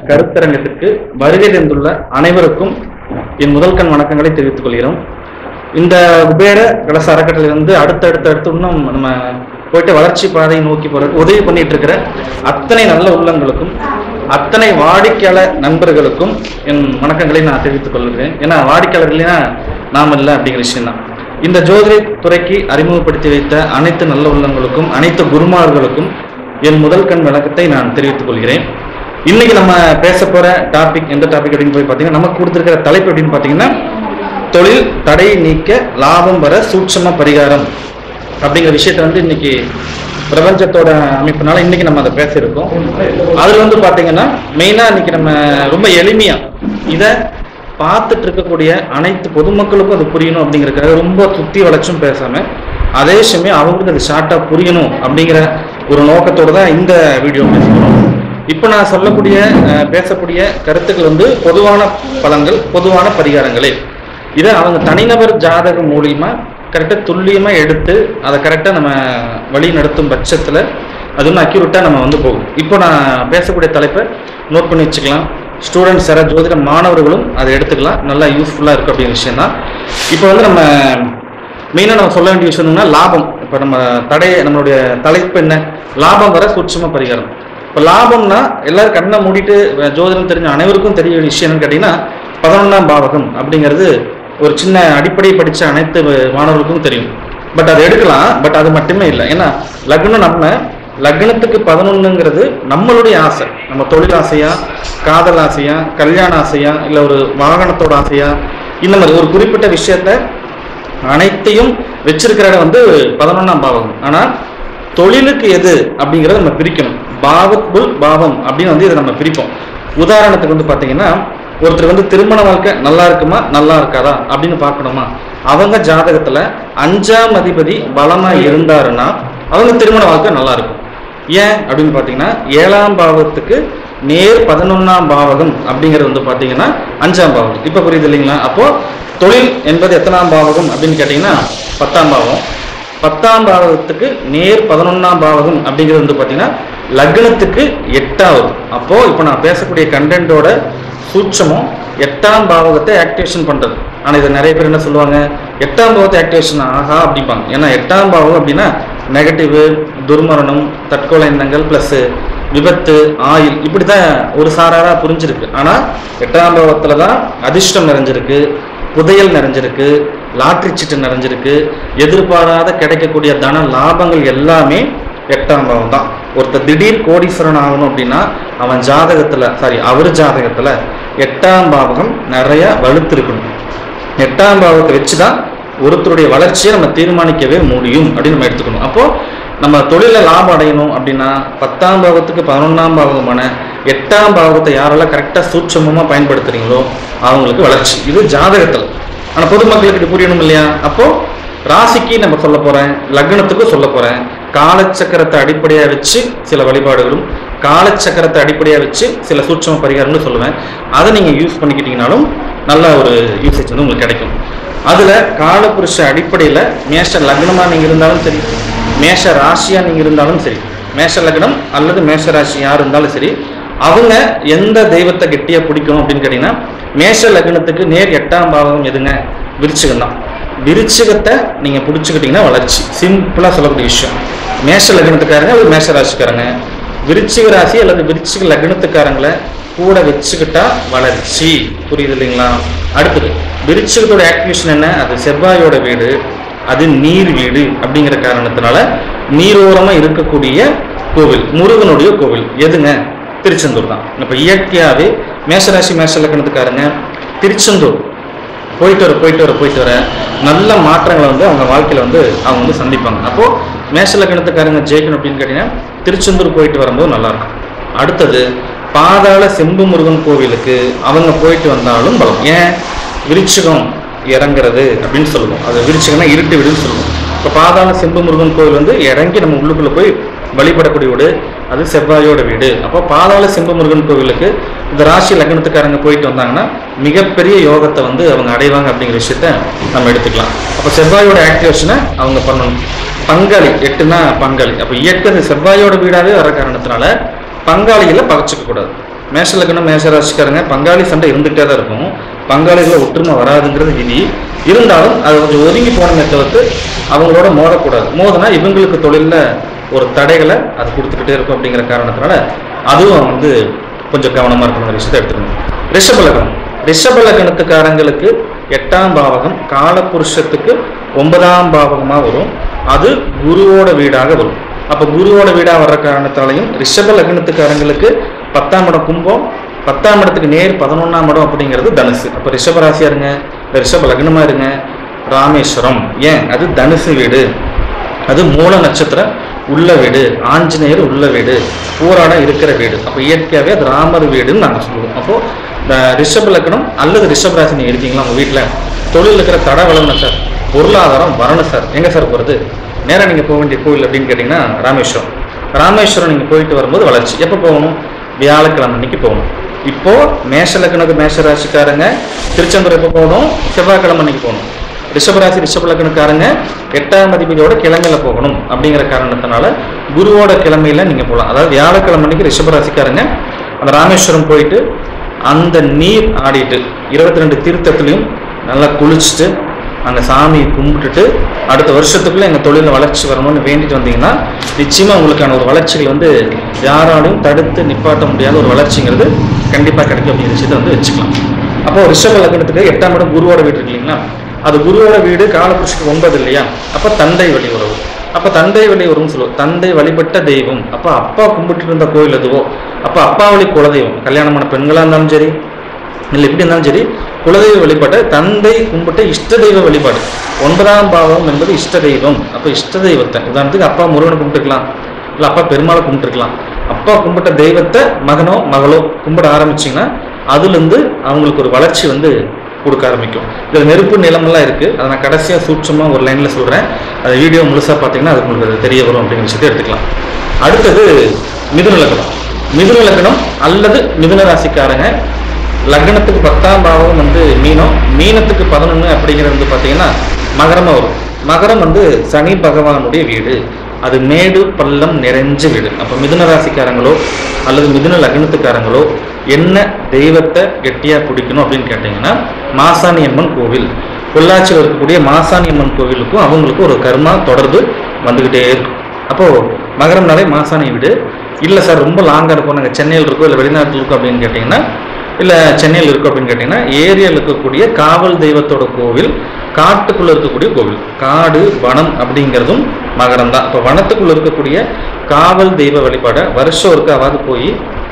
கருத்தரங்கத்திற்கு வருகை தந்துள்ள அனைவருக்கும் என் முதல் கண் வணக்கங்களை தெரிவித்துக் கொள்கிறோம் இந்த குபேர கலச அறக்கட்டளை வந்து அடுத்தடுத்து அடுத்து இன்னும் நம்ம போயிட்டு வளர்ச்சி பாதையை நோக்கி போறதுக்கு உதவி பண்ணிட்டு இருக்கிற அத்தனை நல்ல உள்ளங்களுக்கும் அத்தனை வாடிக்கையாளர் நண்பர்களுக்கும் என் வணக்கங்களை நான் தெரிவித்துக் கொள்கிறேன் ஏன்னா வாடிக்கையாளர் இல்லைன்னா நாம் இல்லை அப்படிங்கிற விஷயம் தான் இந்த ஜோதிட துறைக்கு அறிமுகப்படுத்தி வைத்த அனைத்து நல்ல உள்ளங்களுக்கும் அனைத்து குருமார்களுக்கும் என் முதல் கண் வணக்கத்தை நான் தெரிவித்துக் கொள்கிறேன் இன்னைக்கு நம்ம பேச போற டாபிக் எந்த டாபிக் அப்படின்னு போய் பார்த்தீங்கன்னா நமக்கு கொடுத்துருக்கிற தலைப்பு அப்படின்னு பார்த்தீங்கன்னா தொழில் தடை நீக்க லாபம் வர சூட்சம பரிகாரம் அப்படிங்கிற விஷயத்தை வந்து இன்னைக்கு பிரபஞ்சத்தோட அமைப்புனால இன்னைக்கு நம்ம அதை பேசியிருக்கோம் அதுல வந்து பாத்தீங்கன்னா மெயினா இன்னைக்கு நம்ம ரொம்ப எளிமையா இதை பார்த்துட்டு இருக்கக்கூடிய அனைத்து பொதுமக்களுக்கும் அது புரியணும் அப்படிங்கறதுக்காக ரொம்ப சுத்தி வளைச்சும் பேசாம அதே சமயம் அவங்களுக்கு அது ஷார்ட்டா புரியணும் அப்படிங்கிற ஒரு நோக்கத்தோட தான் இந்த வீடியோ பேசுகிறோம் இப்போ நான் சொல்லக்கூடிய அஹ், பேசக்கூடிய கருத்துக்கள் வந்து பொதுவான பலன்கள் பொதுவான பரிகாரங்களே இதை அவங்க தனிநபர் ஜாதகம் மூலியமா கரெக்டாக துல்லியமாக எடுத்து அதை கரெக்டாக நம்ம வழி நடத்தும் பட்சத்தில் அது வந்து அக்யூரேட்டாக நம்ம வந்து போகும் இப்போ நான் பேசக்கூடிய தலைப்பை நோட் பண்ணி வச்சுக்கலாம் ஸ்டூடெண்ட்ஸ் யாராவது ஜோதிட மாணவர்களும் அதை எடுத்துக்கலாம் நல்லா யூஸ்ஃபுல்லாக இருக்கும் அப்படிங்கிற விஷயம் தான் இப்போ வந்து நம்ம மெயினாக நம்ம சொல்ல வேண்டிய விஷயம் என்னன்னா லாபம் இப்போ நம்ம தடை நம்மளுடைய தலைப்பு என்ன லாபம் வர சூட்சம பரிகாரம் இப்போ லாபம்னா எல்லாரும் கண்ணை மூடிட்டு அஹ், ஜோதிடம் தெரிஞ்ச அனைவருக்கும் தெரிய வேண்டிய விஷயம் என்னன்னு கேட்டிங்கன்னா பதினொன்றாம் பாவகம் அப்படிங்கிறது ஒரு சின்ன அடிப்படை படித்த அனைத்து மாணவர்களுக்கும் தெரியும் பட் அதை எடுக்கலாம் பட் அது மட்டுமே இல்லை ஏன்னா லக்னம் நம்ம லக்னத்துக்கு பதினொன்றுங்கிறது நம்மளுடைய ஆசை நம்ம தொழில் ஆசையா காதல் ஆசையா கல்யாண ஆசையா இல்லை ஒரு வாகனத்தோட ஆசையா இந்த மாதிரி ஒரு குறிப்பிட்ட விஷயத்த அனைத்தையும் வச்சிருக்கிற இடம் வந்து பதினொன்றாம் பாவகம் ஆனால் தொழிலுக்கு எது அப்படிங்கிறத நம்ம பிரிக்கணும் பாவத்துள் பாவம் அப்படின்னு வந்து இதை நம்ம பிரிப்போம் உதாரணத்துக்கு வந்து பார்த்தீங்கன்னா ஒருத்தர் வந்து திருமண வாழ்க்கை நல்லா இருக்குமா நல்லா இருக்காதா அப்படின்னு பார்க்கணுமா அவங்க ஜாதகத்துல அஞ்சாம் அதிபதி பலமா இருந்தாருன்னா அவங்க திருமண வாழ்க்கை நல்லா இருக்கும் ஏன் அப்படின்னு பார்த்தீங்கன்னா ஏழாம் பாவத்துக்கு நேர் பதினொன்னாம் பாவகம் அப்படிங்கிறது வந்து பார்த்தீங்கன்னா அஞ்சாம் பாவகம் இப்போ புரியுது இல்லைங்களா அப்போ தொழில் என்பது எத்தனாம் பாவகம் அப்படின்னு கேட்டிங்கன்னா பத்தாம் பாவம் பத்தாம் பாவகத்துக்கு நேர் பதினொன்னாம் பாவகம் அப்படிங்கிறது வந்து பார்த்தீங்கன்னா லக்னத்துக்கு எட்டாவது அப்போ இப்போ நான் பேசக்கூடிய கண்டென்ட்டோட சூட்சமும் எட்டாம் பாவகத்தை ஆக்டிவேஷன் பண்றது ஆனால் இதை நிறைய பேர் என்ன சொல்லுவாங்க எட்டாம் பாவத்தை ஆக்டிவேஷன் ஆஹா அப்படிம்பாங்க ஏன்னா எட்டாம் பாவம் அப்படின்னா நெகட்டிவ் துர்மரணம் தற்கொலை எண்ணங்கள் ப்ளஸ் விபத்து ஆயில் இப்படி தான் ஒரு சாராரா புரிஞ்சிருக்கு ஆனால் எட்டாம் பாவத்தில் தான் அதிர்ஷ்டம் நிறைஞ்சிருக்கு புதையல் நிறைஞ்சிருக்கு லாட்ரி சீட்டு நிறைஞ்சிருக்கு எதிர்பாராத கிடைக்கக்கூடிய தன லாபங்கள் எல்லாமே எட்டாம் பாவம் தான் ஒருத்தர் திடீர் கோடீஸ்வரன் ஆகணும் அப்படின்னா அவன் ஜாதகத்துல சாரி அவர் ஜாதகத்துல எட்டாம் பாவகம் நிறைய வலுத்திருக்கணும் எட்டாம் பாவத்தை வச்சு தான் ஒருத்தருடைய வளர்ச்சியை நம்ம தீர்மானிக்கவே முடியும் அப்படின்னு நம்ம எடுத்துக்கணும் அப்போ நம்ம தொழில லாபம் அடையணும் அப்படின்னா பத்தாம் பாவத்துக்கு பதினொன்றாம் பாவகமான எட்டாம் பாவத்தை யாரெல்லாம் கரெக்டாக சூட்சமமாக பயன்படுத்துறீங்களோ அவங்களுக்கு வளர்ச்சி இது ஜாதகத்தில் ஆனால் பொதுமக்களுக்கு இது புரியணும் இல்லையா அப்போ ராசிக்கு நம்ம சொல்ல போறேன் லக்னத்துக்கும் சொல்ல போறேன் காலச்சக்கரத்தை அடிப்படையாக வச்சு சில வழிபாடுகளும் காலச்சக்கரத்தை அடிப்படையாக வச்சு சில சூட்சம பரிகாரங்களும் சொல்லுவேன் அதை நீங்கள் யூஸ் பண்ணிக்கிட்டீங்கனாலும் நல்ல ஒரு யூசேஜ் வந்து உங்களுக்கு கிடைக்கும் அதில் காலபுருஷ அடிப்படையில் மேஷ லக்னமாக நீங்கள் இருந்தாலும் சரி மேஷ ராசியாக நீங்கள் இருந்தாலும் சரி மேஷ லக்னம் அல்லது மேஷ ராசி யார் இருந்தாலும் சரி அவங்க எந்த தெய்வத்தை கெட்டியாக பிடிக்கணும் அப்படின்னு கேட்டிங்கன்னா மேஷ லக்னத்துக்கு நேர் எட்டாம் பாவகம் எதுங்க விருச்சிகம் தான் விருச்சிகத்தை நீங்கள் பிடிச்சிக்கிட்டீங்கன்னா வளர்ச்சி சிம்பிளாக சொல்லக்கூடிய விஷயம் மேஷ லக்னத்துக்காரங்க அது மேஷ ராசிக்காரங்க விருச்சிக ராசி அல்லது விருச்சிக லக்னத்துக்காரங்களை கூட வச்சுக்கிட்டா வளர்ச்சி புரியுது இல்லைங்களா அடுத்தது விருச்சிகத்தோட ஆக்டிவேஷன் என்ன அது செவ்வாயோட வீடு அது நீர் வீடு அப்படிங்கிற காரணத்தினால நீரோரமா இருக்கக்கூடிய கோவில் முருகனுடைய கோவில் எதுங்க திருச்செந்தூர் தான் இப்போ இயற்கையாகவே மேஷராசி மேஷ லக்கணத்துக்காரங்க திருச்செந்தூர் போயிட்டு வர போயிட்டு வர போயிட்டு வர நல்ல மாற்றங்களை வந்து அவங்க வாழ்க்கையில வந்து அவங்க வந்து சந்திப்பாங்க அப்போ மேஷ லக்கணத்துக்காரங்க ஜெயிக்கணும் அப்படின்னு கேட்டீங்கன்னா திருச்செந்தூர் போயிட்டு வரும்போது நல்லா இருக்கும் அடுத்தது பாதாள செம்பு முருகன் கோவிலுக்கு அவங்க போயிட்டு வந்தாலும் பலம் ஏன் விருச்சிகம் இறங்குறது அப்படின்னு சொல்லுவோம் அது விருச்சிகம்னா இருட்டு வீடுன்னு சொல்லுவோம் இப்போ பாதாள செம்பு முருகன் கோவில் வந்து இறங்கி நம்ம உள்ளுக்குள்ள போய் வழிபடக்கூடிய வீடு அது செவ்வாயோட வீடு அப்போ பாதாள செம்பு முருகன் கோவிலுக்கு இந்த ராசி லக்னத்துக்காரங்க போயிட்டு வந்தாங்கன்னா மிகப்பெரிய யோகத்தை வந்து அவங்க அடைவாங்க அப்படிங்கிற விஷயத்த நம்ம எடுத்துக்கலாம் அப்போ செவ்வாயோட ஆக்டிவேஷனை அவங்க பண்ணணும் பங்காளி எட்டுனா பங்காளி அப்போ இயற்கை செவ்வாயோட வீடாவே வர காரணத்தினால பங்காளிகளை பகச்சிக்க கூடாது மேஷ லக்னம் மேஷ ராசிக்காரங்க பங்காளி சண்டை இருந்துகிட்டே தான் இருக்கும் பங்காளிகளை ஒற்றுமை வராதுங்கிறது விதி இருந்தாலும் அது கொஞ்சம் ஒதுங்கி போனமே தவிர்த்து அவங்களோட மோதக்கூடாது மோதினா இவங்களுக்கு தொழிலில் ஒரு தடைகளை அது கொடுத்துக்கிட்டே இருக்கும் அப்படிங்கிற காரணத்தினால அதுவும் வந்து கொஞ்சம் கவனமாக இருக்கணும் விஷயத்தை எடுத்துக்கணும் ரிஷப லக்னம் ரிஷப லக்னத்துக்காரங்களுக்கு எட்டாம் பாவகம் காலபுருஷத்துக்கு ஒன்பதாம் பாவகமாக வரும் அது குருவோட வீடாக வரும் அப்போ குருவோட வீடாக வர்ற காரணத்தாலையும் ரிஷப லக்னத்துக்காரங்களுக்கு பத்தாம் இடம் கும்பம் பத்தாம் இடத்துக்கு நேர் பதினொன்றாம் இடம் அப்படிங்கிறது தனுசு அப்போ ரிஷப ராசியா இருங்க இல்ல ரிஷப லக்னமாக இருங்க ராமேஸ்வரம் ஏன் அது தனுசு வீடு அது மூல நட்சத்திரம் உள்ள வீடு ஆஞ்சநேயர் உள்ள வீடு பூராடம் இருக்கிற வீடு அப்போ இயற்கையாகவே அது ராமர் வீடுன்னு நாங்கள் சொல்லுவோம் அப்போது இந்த ரிஷப லக்னம் அல்லது ரிஷப ராசி நீங்கள் இருக்கீங்களா உங்கள் வீட்டில் தொழில் இருக்கிற தடை வளரணும் சார் பொருளாதாரம் வரணும் சார் எங்கே சார் போகிறது நேராக நீங்கள் போக வேண்டிய கோவில் அப்படின்னு கேட்டிங்கன்னா ராமேஸ்வரம் ராமேஸ்வரம் நீங்கள் போயிட்டு வரும்போது வளர்ச்சி எப்போ போகணும் வியாழக்கிழமை அன்னைக்கு போகணும் இப்போ மேஷ லக்னக்கு மேஷ ராசிக்காரங்க திருச்செந்தூர் எப்போ போகணும் செவ்வாய்க்கிழமை அன்னைக்கு போகணும் ரிஷபராசி ரிஷப லக்னக்காரங்க எட்டாம் அதிபதியோட கிழமையில போகணும் அப்படிங்கிற காரணத்தினால குருவோட கிழமையில நீங்க போகலாம் அதாவது வியாழக்கிழமை அன்னைக்கு ரிஷபராசிக்காரங்க அந்த ராமேஸ்வரம் போயிட்டு அந்த நீர் ஆடிட்டு இருபத்தி ரெண்டு தீர்த்தத்துலையும் நல்லா குளிச்சுட்டு அந்த சாமியை கும்பிட்டுட்டு அடுத்த வருஷத்துக்குள்ள எங்கள் தொழிலில் வளர்ச்சி வரணும்னு வேண்டிட்டு வந்தீங்கன்னா நிச்சயமா உங்களுக்கான ஒரு வளர்ச்சிகள் வந்து யாராலையும் தடுத்து நிப்பாட்ட முடியாத ஒரு வளர்ச்சிங்கிறது கண்டிப்பாக கிடைக்கும் அப்படிங்கிற விஷயத்தை வந்து வச்சுக்கலாம் அப்போ ரிஷப லக்னத்துக்கு எட்டாம் இடம் குருவோட வீடு இருக்கு இல்லைங்களா அது குருவோட வீடு காலபுருஷுக்கு ஒன்பது இல்லையா அப்போ தந்தை வழி உறவு அப்போ தந்தை வழி உறவுன்னு சொல்லுவோம் தந்தை வழிபட்ட தெய்வம் அப்போ அப்பா கும்பிட்டு இருந்த கோயில் எதுவோ அப்போ அப்பா வழி குலதெய்வம் கல்யாணமான பெண்களாக இருந்தாலும் சரி இல்லை எப்படி இருந்தாலும் சரி குலதெய்வ வழிபாடு தந்தை கும்பிட்ட இஷ்ட தெய்வ வழிபாடு ஒன்பதாம் பாவம் என்பது இஷ்ட தெய்வம் அப்போ இஷ்ட தெய்வத்தை உதாரணத்துக்கு அப்பா முருகனை கும்பிட்டுருக்கலாம் இல்லை அப்பா பெருமாளை கும்பிட்டுருக்கலாம் அப்பா கும்பிட்ட தெய்வத்தை மகனோ மகளோ கும்பிட ஆரம்பிச்சிங்கன்னா அதுலேருந்து அவங்களுக்கு ஒரு வளர்ச்சி வந்து கொடுக்க ஆரம்பிக்கும் இதில் நெருப்பு நிலமெல்லாம் இருக்குது அதை நான் கடைசியாக சூட்சமாக ஒரு லைனில் சொல்கிறேன் அது வீடியோ முழுசாக பார்த்தீங்கன்னா அது உங்களுக்கு அது தெரிய வரும் அப்படிங்கிற விஷயத்தை எடுத்துக்கலாம் அடுத்தது மிதுன லக்னம் மிதுன லக்னம் அல்லது மிதுன ராசிக்காரங்க லக்னத்துக்கு பத்தாம் பாவம் வந்து மீனம் மீனத்துக்கு பதினொன்று அப்படிங்கிறது வந்து பார்த்தீங்கன்னா மகரமாக வரும் மகரம் வந்து சனி பகவானுடைய வீடு அது மேடு பள்ளம் நிறைஞ்ச வீடு அப்போ மிதுன ராசிக்காரங்களோ அல்லது மிதுன லக்னத்துக்காரங்களோ என்ன தெய்வத்தை கெட்டியாக பிடிக்கணும் அப்படின்னு கேட்டிங்கன்னா மாசாணி அம்மன் கோவில் பொள்ளாச்சியில் இருக்கக்கூடிய மாசாணி அம்மன் கோவிலுக்கும் அவங்களுக்கும் ஒரு கர்மா தொடர்பு வந்துக்கிட்டே இருக்கும் அப்போது மகரம்னாலே மாசாணி வீடு இல்லை சார் ரொம்ப லாங்காக இருக்கும் நாங்கள் சென்னையில் இருக்கோம் இல்லை வெளிநாட்டில் இருக்கோம் அப்படின்னு கேட்டிங்கன்னா இல்லை சென்னையில் இருக்கும் அப்படின்னு கேட்டிங்கன்னா ஏரியாவில் இருக்கக்கூடிய காவல் தெய்வத்தோட கோவில் காட்டுக்குள்ளே இருக்கக்கூடிய கோவில் காடு வனம் அப்படிங்கிறதும் மகரம் தான் இப்போ வனத்துக்குள்ளே இருக்கக்கூடிய காவல் தெய்வ வழிபாடை வருஷம் ஒருக்காவது போய்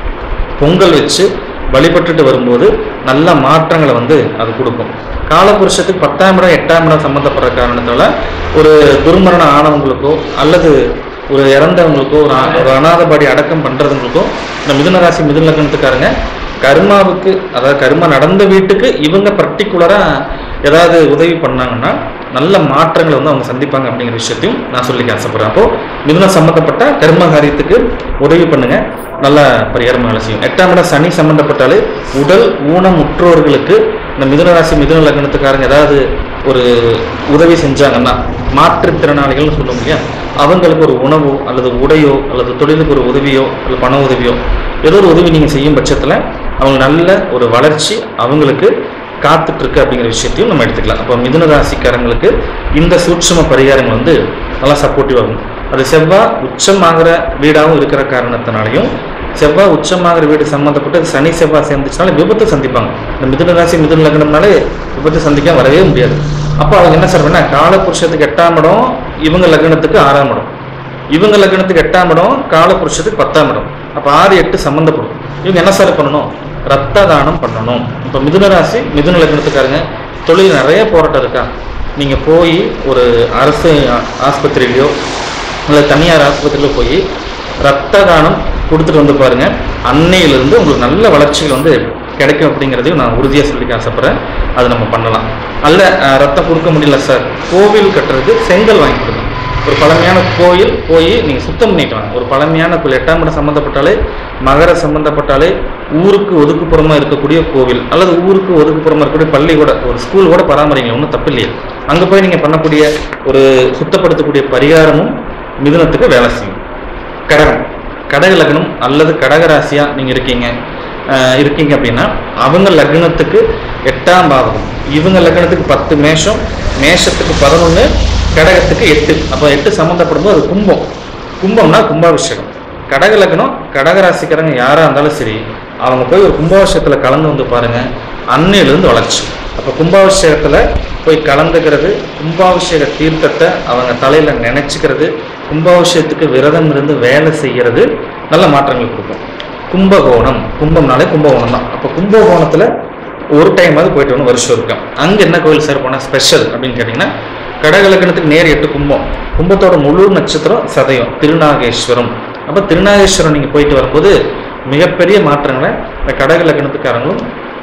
பொங்கல் வச்சு வழிபட்டுட்டு வரும்போது நல்ல மாற்றங்களை வந்து அது கொடுக்கும் காலபுருஷத்துக்கு பத்தாம் இடம் எட்டாம் இடம் சம்மந்தப்படுற காரணத்தால ஒரு துர்மரணம் ஆனவங்களுக்கோ அல்லது ஒரு இறந்தவங்களுக்கோ ஒரு அ- ஒரு அநாத பாடி அடக்கம் பண்ணுறவங்களுக்கோ இந்த மிதுன ராசி மிதுன லக்னத்துக்காரங்க கர்மாவுக்கு அதாவது கர்மா நடந்த வீட்டுக்கு இவங்க பர்டிகுலராக ஏதாவது உதவி பண்ணாங்கன்னா நல்ல மாற்றங்களை வந்து அவங்க சந்திப்பாங்க அப்படிங்கிற விஷயத்தையும் நான் சொல்லிக்க ஆசைப்படுறேன் அப்போ மிதுனம் சம்மந்தப்பட்ட கர்ம காரியத்துக்கு உதவி பண்ணுங்க நல்ல பரிகாரம் வேலை செய்யும் எட்டாம் இடம் சனி சம்மந்தப்பட்டாலே உடல் ஊனமுற்றோர்களுக்கு இந்த மிதுன ராசி மிதுன லக்னத்துக்காரங்க ஏதாவது ஒரு உதவி செஞ்சாங்கன்னா மாற்றுத்திறனாளிகள்னு சொல்லுவோம் இல்லையா அவங்களுக்கு ஒரு உணவோ அல்லது உடையோ அல்லது தொழிலுக்கு ஒரு உதவியோ அல்லது பண உதவியோ ஏதோ ஒரு உதவி நீங்கள் செய்யும் பட்சத்தில் அவங்க நல்ல ஒரு வளர்ச்சி அவங்களுக்கு காத்துட்டு இருக்கு அப்படிங்கிற விஷயத்தையும் நம்ம எடுத்துக்கலாம் அப்போ மிதுன ராசிக்காரங்களுக்கு இந்த சூட்சும பரிகாரங்கள் வந்து நல்லா சப்போர்ட்டிவ் ஆகும் அது செவ்வாய் உச்சமாகிற வீடாகவும் இருக்கிற காரணத்தினாலையும் செவ்வாய் உச்சமாகிற வீடு சம்மந்தப்பட்டு சனி செவ்வாய் சேர்ந்துச்சுனால விபத்து சந்திப்பாங்க இந்த மிதுன ராசி மிதுன லக்னம்னாலே விபத்து சந்திக்க வரவே முடியாது அப்போ அவங்க என்ன சார் பண்ண காலபுருஷத்துக்கு எட்டாம் இடம் இவங்க லக்னத்துக்கு ஆறாம் இடம் இவங்க லக்னத்துக்கு எட்டாம் இடம் காலபுருஷத்துக்கு பத்தாம் இடம் அப்போ ஆறு எட்டு சம்மந்தப்படும் இவங்க என்ன சார் பண்ணணும் ரத்த தானம் பண்ணணும் இப்போ மிதுன ராசி மிதுன லக்னத்துக்காரங்க தொழில் நிறைய போராட்டம் இருக்கா நீங்கள் போய் ஒரு அரசு ஆ- ஆஸ்பத்திரியிலையோ இல்லை தனியார் ஆஸ்பத்திரியில போய் ரத்த தானம் கொடுத்துட்டு வந்து பாருங்க அன்னையிலிருந்து உங்களுக்கு நல்ல வளர்ச்சிகள் வந்து கிடைக்கும் அப்படிங்கிறதையும் நான் உறுதியாக சொல்லிக்க ஆசைப்படுறேன் அது நம்ம பண்ணலாம் அல்ல அஹ், ரத்தம் கொடுக்க முடியல சார் கோவில் கட்டுறதுக்கு செங்கல் வாங்கி கொடுங்க ஒரு பழமையான கோயில் போய் நீங்கள் சுத்தம் பண்ணிட்டு வாங்க ஒரு பழமையான கோயில் எட்டாம் இடம் சம்மந்தப்பட்டாலே மகர சம்மந்தப்பட்டாலே ஊருக்கு ஒதுக்குப்புறமாக இருக்கக்கூடிய கோவில் அல்லது ஊருக்கு ஒதுக்குப்புறமாக இருக்கக்கூடிய பள்ளி கூட ஒரு ஸ்கூல் கூட பராமரிங்க ஒன்றும் தப்பு இல்லையே அங்கே போய் நீங்கள் பண்ணக்கூடிய ஒரு சுத்தப்படுத்தக்கூடிய பரிகாரமும் மிதுனத்துக்கு வேலை செய்யும் கடகம் கடக லக்னம் அல்லது கடக ராசியா நீங்கள் இருக்கீங்க அஹ், இருக்கீங்க அப்படின்னா அவங்க லக்னத்துக்கு எட்டாம் பாவகம் இவங்க லக்னத்துக்கு பத்து மேஷம் மேஷத்துக்கு பதினொன்று கடகத்துக்கு எட்டு அப்போ எட்டு சம்மந்தப்படும் போது அது கும்பம் கும்பம்னா கும்பாபிஷேகம் கடக லக்னம் கடக ராசிக்காரங்க யாராக இருந்தாலும் சரி அவங்க போய் ஒரு கும்பாபிஷேகத்தில் கலந்து வந்து பாருங்க அன்னையிலேருந்து வளர்ச்சி அப்போ கும்பாபிஷேகத்தில் போய் கலந்துக்கிறது கும்பாபிஷேக தீர்த்தத்தை அவங்க தலையில் நினைச்சுக்கிறது கும்பாபிஷேகத்துக்கு விரதம் இருந்து வேலை செய்கிறது நல்ல மாற்றங்கள் கொடுக்கும் கும்பகோணம் கும்பம்னாலே கும்பகோணம் தான் அப்போ கும்பகோணத்தில் ஒரு டைமாவது போயிட்டு வரணும் வருஷம் இருக்கும் அங்கே என்ன கோயில் சார் போனால் ஸ்பெஷல் அப்படின்னு கேட்டிங்கன்னா கடகலக்கணத்துக்கு நேர் எட்டு கும்பம் கும்பத்தோட முழு நட்சத்திரம் சதயம் திருநாகேஸ்வரம் அப்போ திருநாகேஸ்வரம் நீங்கள் போயிட்டு வரும்போது மிகப்பெரிய மாற்றங்களை இந்த கடக லக்னத்துக்காரங்களும்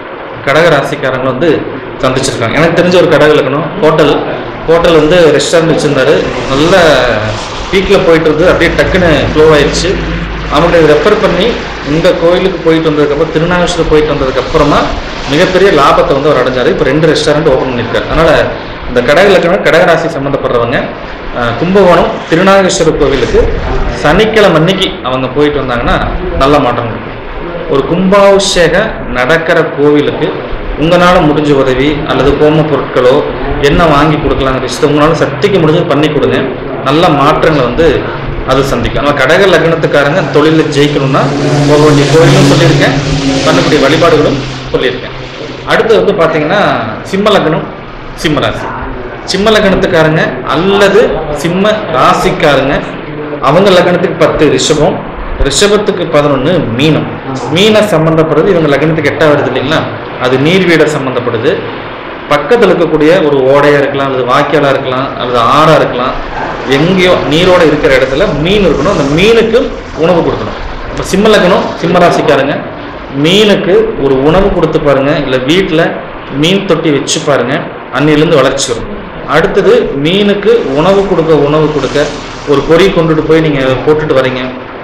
கடக ராசிக்காரங்களும் வந்து சந்திச்சிருக்காங்க எனக்கு தெரிஞ்ச ஒரு கடக லக்னம் ஹோட்டல் ஹோட்டல் வந்து ரெஸ்டாரண்ட் வச்சுருந்தாரு நல்ல பீக்கில் போயிட்டு இருந்து அப்படியே டக்குன்னு க்ளோ ஆயிடுச்சு அவங்களை ரெஃபர் பண்ணி இந்த கோயிலுக்கு போயிட்டு வந்ததுக்கப்புறம் திருநாகேஸ்வரம் போயிட்டு வந்ததுக்கப்புறமா மிகப்பெரிய லாபத்தை வந்து அவர் அடைஞ்சாரு இப்போ ரெண்டு ரெஸ்டாரண்ட் ஓப்பன் பண்ணியிருக்காரு அதனால் இந்த கடக லக்னம் கடகராசி சம்மந்தப்படுறவங்க அஹ், கும்பகோணம் திருநாகேஸ்வரர் கோவிலுக்கு சனிக்கிழமை அன்னைக்கு அவங்க போயிட்டு வந்தாங்கன்னா நல்ல மாற்றம் இருக்கும் ஒரு கும்பாபிஷேகம் நடக்கிற கோவிலுக்கு உங்களால் முடிஞ்ச உதவி அல்லது கோம பொருட்களோ என்ன வாங்கி கொடுக்கலாங்கிற விஷயத்தை உங்களால் சக்திக்கு முடிஞ்சது பண்ணி கொடுங்க நல்ல மாற்றங்களை வந்து அது சந்திக்கும் ஆனால் கடக லக்னத்துக்காரங்க தொழிலில் ஜெயிக்கணும்னா போக வேண்டிய கோயிலும் சொல்லியிருக்கேன் பண்ணக்கூடிய வழிபாடுகளும் சொல்லியிருக்கேன் அடுத்து வந்து பார்த்தீங்கன்னா சிம்ம லக்னம் சிம்ம ராசி சிம்ம லக்னத்துக்காரங்க அல்லது சிம்ம ராசிக்காரங்க அவங்க லக்னத்துக்கு பத்து ரிஷபம் ரிஷபத்துக்கு பதினொன்று மீனம் மீன சம்பந்தப்படுறது இவங்க லக்னத்துக்கு எட்டா வருது இல்லைங்களா அது நீர்வீட சம்பந்தப்படுது பக்கத்தில் இருக்கக்கூடிய ஒரு ஓடையா இருக்கலாம் அல்லது வாய்க்காலா இருக்கலாம் அல்லது ஆறா இருக்கலாம் எங்கேயோ நீரோட இருக்கிற இடத்துல மீன் இருக்கணும் அந்த மீனுக்கு உணவு கொடுக்கணும் இப்போ சிம்ம லக்னம் சிம்ம ராசிக்காரங்க மீனுக்கு ஒரு உணவு கொடுத்து பாருங்க இல்லை வீட்டில் மீன் தொட்டி வச்சு பாருங்க அன்னிலேருந்து வளர்ச்சி வரும் அடுத்தது மீனுக்கு உணவு கொடுக்க உணவு கொடுக்க ஒரு பொறி கொண்டுட்டு போய் நீங்கள் போட்டுட்டு வரீங்க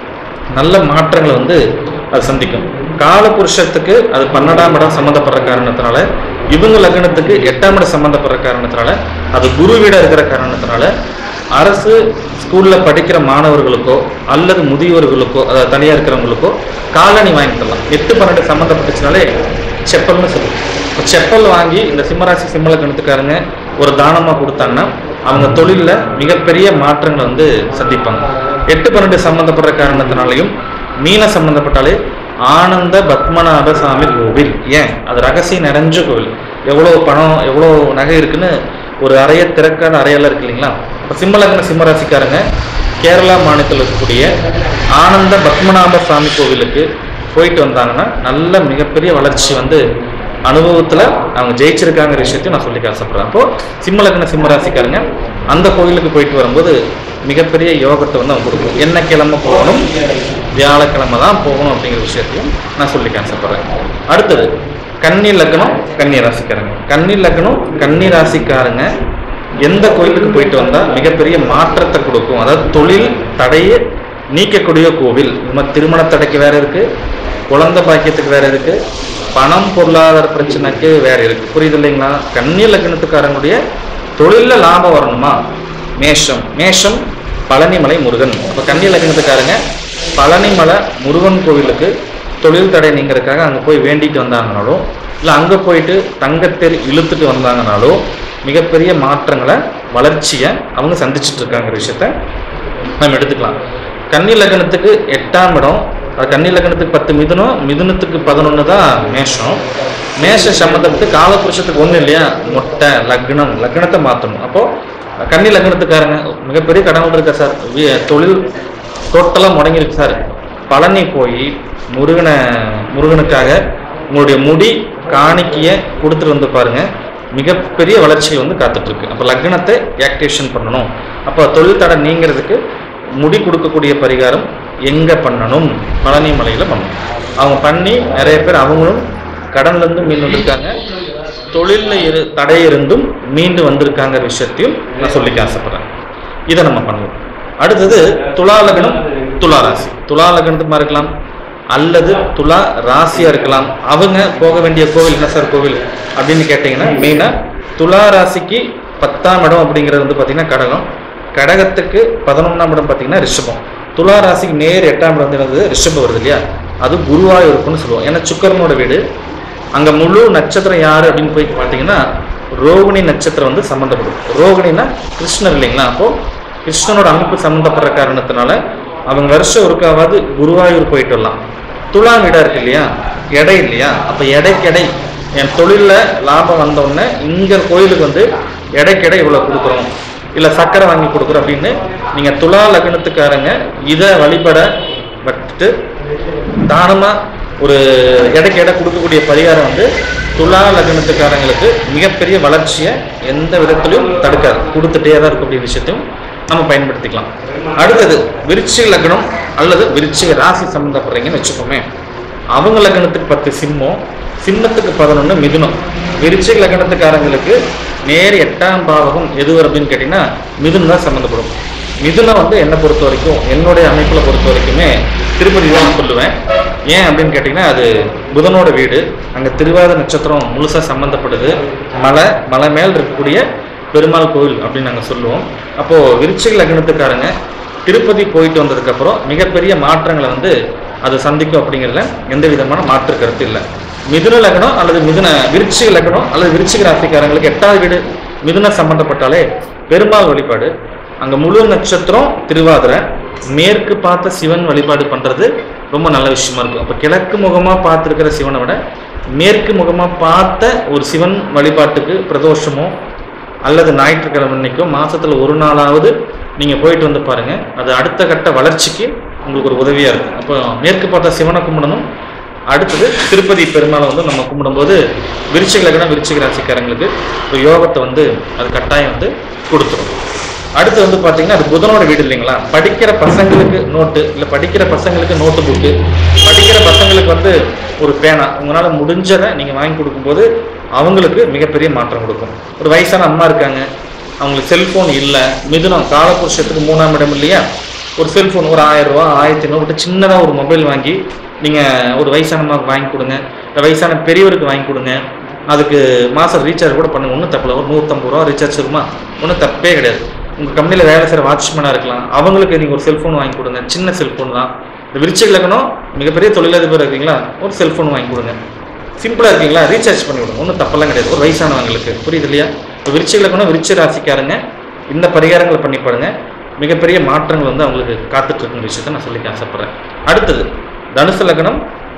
நல்ல மாற்றங்களை வந்து அது சந்திக்கும் காலபுருஷத்துக்கு அது பன்னெண்டாம் இடம் சம்மந்தப்படுற காரணத்தினால இவங்க லக்னத்துக்கு எட்டாம் இடம் சம்மந்தப்படுற காரணத்தினால அது குரு வீடா இருக்கிற காரணத்தினால அரசு ஸ்கூல்ல படிக்கிற மாணவர்களுக்கோ அல்லது முதியோர்களுக்கோ அதாவது தனியாக இருக்கிறவங்களுக்கோ காலணி வாங்கி தரலாம் எட்டு பன்னெண்டு சம்மந்தப்பட்டுச்சுனாலே செப்பல்னு சொல்லுவோம் இப்போ செப்பல் வாங்கி இந்த சிம்மராசி சிம்மல கணத்துக்காரங்க ஒரு தானமாக கொடுத்தாங்கன்னா அவங்க தொழிலில் மிகப்பெரிய மாற்றங்களை வந்து சந்திப்பாங்க எட்டு பன்னெண்டு சம்மந்தப்படுற காரணத்தினாலையும் மீன சம்மந்தப்பட்டாலே ஆனந்த பத்மநாப சாமி கோவில் ஏன் அது ரகசியம் நிறைஞ்ச கோவில் எவ்வளோ பணம் எவ்வளோ நகை இருக்குன்னு ஒரு அறைய திறக்காத அறையெல்லாம் இருக்கு இல்லைங்களா இப்போ சிம்மலக்ன சிம்மராசிக்காரங்க கேரளா மாநிலத்தில் இருக்கக்கூடிய ஆனந்த பத்மநாப சாமி கோவிலுக்கு போயிட்டு வந்தாங்கன்னா நல்ல மிகப்பெரிய வளர்ச்சி வந்து அனுபவத்தில் அவங்க ஜெயிச்சிருக்காங்கிற விஷயத்தையும் நான் சொல்லிக்க ஆசைப்படுறேன் அப்போ சிம்மலக்ன சிம்மராசிக்காரங்க அந்த கோவிலுக்கு போயிட்டு வரும்போது மிகப்பெரிய யோகத்தை வந்து அவங்க கொடுக்கும் என்ன கிழமை போகணும் வியாழக்கிழமை தான் போகணும் அப்படிங்கிற விஷயத்தையும் நான் சொல்லிக்க ஆசைப்படுறேன் அடுத்தது கன்னி லக்னம் கன்னி ராசிக்காரங்க கன்னி லக்னம் கன்னி ராசிக்காரங்க எந்த கோயிலுக்கு போயிட்டு வந்தா மிகப்பெரிய மாற்றத்தை கொடுக்கும் அதாவது தொழில் தடையை நீக்கக்கூடிய கோவில் நம்ம திருமண தடைக்கு வேற இருக்கு குழந்தை பாக்கியத்துக்கு வேற இருக்கு பணம் பொருளாதார பிரச்சனைக்கு வேற இருக்கு புரியுது இல்லைங்களா கன்னி லக்னத்துக்காரங்களுடைய தொழில்ல லாபம் வரணுமா மேஷம் மேஷம் பழனிமலை முருகன் அப்போ கன்னி லக்னத்துக்காரங்க பழனிமலை முருகன் கோவிலுக்கு தொழில் தடை நீங்கிறதுக்காக அங்கே போய் வேண்டிட்டு வந்தாங்கனாலோ இல்லை அங்கே போயிட்டு தங்கத்தேர் இழுத்துட்டு வந்தாங்கனாலோ மிகப்பெரிய மாற்றங்களை வளர்ச்சியை அவங்க சந்திச்சுட்டு இருக்காங்கிற விஷயத்த நம்ம எடுத்துக்கலாம் கன்னி லக்னத்துக்கு எட்டாம் இடம் அது கன்னி லக்னத்துக்கு பத்து மிதுனம் மிதுனத்துக்கு பதினொன்று தான் மேஷம் மேஷ சம்மந்தப்பட்டு காலபுருஷத்துக்கு ஒன்றும் இல்லையா மொட்டை லக்னம் லக்னத்தை மாற்றணும் அப்போது கன்னி லக்னத்துக்காரங்க மிகப்பெரிய கடவுள் இருக்கா சார் வி- தொழில் டோட்டலாக முடங்கியிருக்கு சார் பழனி போய் முருகனை முருகனுக்காக உங்களுடைய முடி காணிக்கையை கொடுத்துட்டு வந்து பாருங்க மிகப்பெரிய வளர்ச்சிகள் வந்து காத்துட்டு இருக்கு அப்போ லக்னத்தை ஆக்டிவேஷன் பண்ணணும் அப்போ தொழில் தடை நீங்கிறதுக்கு முடி கொடுக்கக்கூடிய பரிகாரம் எங்கே பண்ணணும் பழனி மலையில் பண்ணணும் அவங்க பண்ணி நிறைய பேர் அவங்களும் கடன்ல இருந்து மீன் வந்திருக்காங்க தொழிலில் இரு தடை இருந்தும் மீண்டு வந்திருக்காங்கிற விஷயத்தையும் நான் சொல்லிக்க ஆசைப்படுறேன் இதை நம்ம பண்ணுவோம் அடுத்தது துலா லக்னம் துலா ராசி துலா லக்னத்துமா இருக்கலாம் அல்லது துலா ராசியா இருக்கலாம் அவங்க போக வேண்டிய கோவில் என்ன சார் கோவில் அப்படின்னு கேட்டிங்கன்னா மெயினாக துலா ராசிக்கு பத்தாம் இடம் அப்படிங்கிறது வந்து பார்த்தீங்கன்னா கடகம் கடகத்துக்கு பதினொன்றாம் இடம் பார்த்தீங்கன்னா ரிஷபம் துலா ராசிக்கு நேர் எட்டாம் இடம் வந்து என்னது ரிஷபம் வருது இல்லையா அது குருவாயூருக்குன்னு சொல்லுவோம் ஏன்னா சுக்கரனோட வீடு அங்க முழு நட்சத்திரம் யாரு அப்படின்னு போய் பார்த்தீங்கன்னா ரோகிணி நட்சத்திரம் வந்து சம்மந்தப்படும் ரோகிணின்னா கிருஷ்ணர் இல்லைங்களா அப்போ கிருஷ்ணனோட அமைப்பு சம்மந்தப்படுற காரணத்தினால அவங்க வருஷம் ஒருக்காவது குருவாயூர் போயிட்டு வரலாம் துலாம் வீடா இருக்கு இல்லையா எடை இல்லையா அப்ப எடைக்கு எடை என் தொழில்ல லாபம் வந்த உடனே இங்க கோயிலுக்கு வந்து எடைக்கு எடை இவ்வளவு கொடுக்குறோம் இல்ல சக்கரை வாங்கி கொடுக்குறோம் அப்படின்னு நீங்க துலா லக்னத்துக்காரங்க இதை வழிபட பட்டு தானமா ஒரு எடைக்கு எடை கொடுக்கக்கூடிய பரிகாரம் வந்து துலா லக்னத்துக்காரங்களுக்கு மிகப்பெரிய வளர்ச்சியை எந்த விதத்திலையும் தடுக்காது கொடுத்துட்டே தான் இருக்கக்கூடிய விஷயத்தையும் நம்ம பயன்படுத்திக்கலாம் அடுத்தது விருச்சிக லக்னம் அல்லது விருச்சிக ராசி சம்மந்தப்படுறீங்கன்னு வச்சுக்கோமே அவங்க லக்னத்துக்கு பத்து சிம்மம் சிம்மத்துக்கு பதினொன்று மிதுனம் விருச்சிக லக்னத்துக்காரங்களுக்கு நேர் எட்டாம் பாவகம் எது வரும் அப்படின்னு கேட்டிங்கன்னா மிதுனம் தான் சம்மந்தப்படும் மிதுனம் வந்து என்னை பொறுத்த வரைக்கும் என்னுடைய அமைப்பில் பொறுத்த வரைக்குமே திருப்பதி தான் நான் சொல்லுவேன் ஏன் அப்படின்னு கேட்டிங்கன்னா அது புதனோட வீடு அங்கே திருவாத நட்சத்திரம் முழுசாக சம்மந்தப்படுது மலை மலை மேல் இருக்கக்கூடிய பெருமாள் கோவில் அப்படின்னு நாங்கள் சொல்லுவோம் அப்போது விருச்சிக லக்னத்துக்காரங்க திருப்பதி போயிட்டு வந்ததுக்கப்புறம் மிகப்பெரிய மாற்றங்களை வந்து அது சந்திக்கும் அப்படிங்கிறதுல எந்த விதமான மாற்று கருத்து இல்லை மிதுன லக்னம் அல்லது மிதுன விருச்சிக லக்னம் அல்லது விருச்சிக ராசிக்காரங்களுக்கு எட்டாவது வீடு மிதுன சம்பந்தப்பட்டாலே பெருமாள் வழிபாடு அங்க முழு நட்சத்திரம் திருவாதிரை மேற்கு பார்த்த சிவன் வழிபாடு பண்றது ரொம்ப நல்ல விஷயமா இருக்கும் அப்ப கிழக்கு முகமா பார்த்துருக்கிற சிவனை விட மேற்கு முகமா பார்த்த ஒரு சிவன் வழிபாட்டுக்கு பிரதோஷமோ அல்லது ஞாயிற்றுக்கிழமை அன்னைக்கோ மாசத்துல ஒரு நாளாவது நீங்க போயிட்டு வந்து பாருங்க அது அடுத்த கட்ட வளர்ச்சிக்கு உங்களுக்கு ஒரு உதவியா இருக்கும் அப்போ மேற்கு பார்த்த சிவனை கும்பிடணும் அடுத்தது திருப்பதி பெருமாளை வந்து நம்ம கும்பிடும்போது விருச்சிக லக்னம் விருச்சிக ராசிக்காரங்களுக்கு ஒரு யோகத்தை வந்து அது கட்டாயம் வந்து கொடுத்துரும் அடுத்து வந்து பார்த்தீங்கன்னா அது புதனோட வீடு இல்லைங்களா படிக்கிற பசங்களுக்கு நோட்டு இல்லை படிக்கிற பசங்களுக்கு நோட்டு புக்கு படிக்கிற பசங்களுக்கு வந்து ஒரு பேனா உங்களால் முடிஞ்சதை நீங்கள் வாங்கி கொடுக்கும்போது அவங்களுக்கு மிகப்பெரிய மாற்றம் கொடுக்கும் ஒரு வயசான அம்மா இருக்காங்க அவங்களுக்கு செல்ஃபோன் இல்லை மிதுனம் காலபுருஷத்துக்கு மூணாம் இடம் இல்லையா ஒரு செல்ஃபோன் ஒரு ஆயிரம் ரூபா ஆயிரத்தி ஐநூறு சின்னதாக ஒரு மொபைல் வாங்கி நீங்கள் ஒரு வயசான அம்மாவுக்கு வாங்கி கொடுங்க இல்லை வயசான பெரியவருக்கு வாங்கி கொடுங்க அதுக்கு மாதம் ரீசார்ஜ் கூட பண்ணுங்க ஒன்றும் தப்பில்ல ஒரு நூற்றம்பது ரூபா ரீசார்ஜ் இருக்குமா ஒன்றும் தப்பே கிடையாது உங்கள் கம்பெனியில் வேலை செய்கிற வாட்ச்மேனாக இருக்கலாம் அவங்களுக்கு நீங்கள் ஒரு செல்ஃபோன் வாங்கி கொடுங்க சின்ன செல்ஃபோன் தான் இந்த விருச்சிக லக்னம் மிகப்பெரிய தொழிலதிபர் இருக்கீங்களா ஒரு செல்ஃபோன் வாங்கி கொடுங்க சிம்பிளாக இருக்கீங்களா ரீசார்ஜ் பண்ணி விடுங்க ஒன்றும் தப்பெல்லாம் கிடையாது ஒரு வயசானவங்களுக்கு புரியுது இல்லையா இப்போ விருச்சிக லக்னம் விருச்சிக ராசிக்காரங்க இந்த பரிகாரங்களை பண்ணி பாருங்க மிகப்பெரிய மாற்றங்கள் வந்து அவங்களுக்கு காத்துட்டு இருக்கிற விஷயத்த நான் சொல்லிக்க ஆசைப்படுறேன் அடுத்தது தனுசு லக்னம்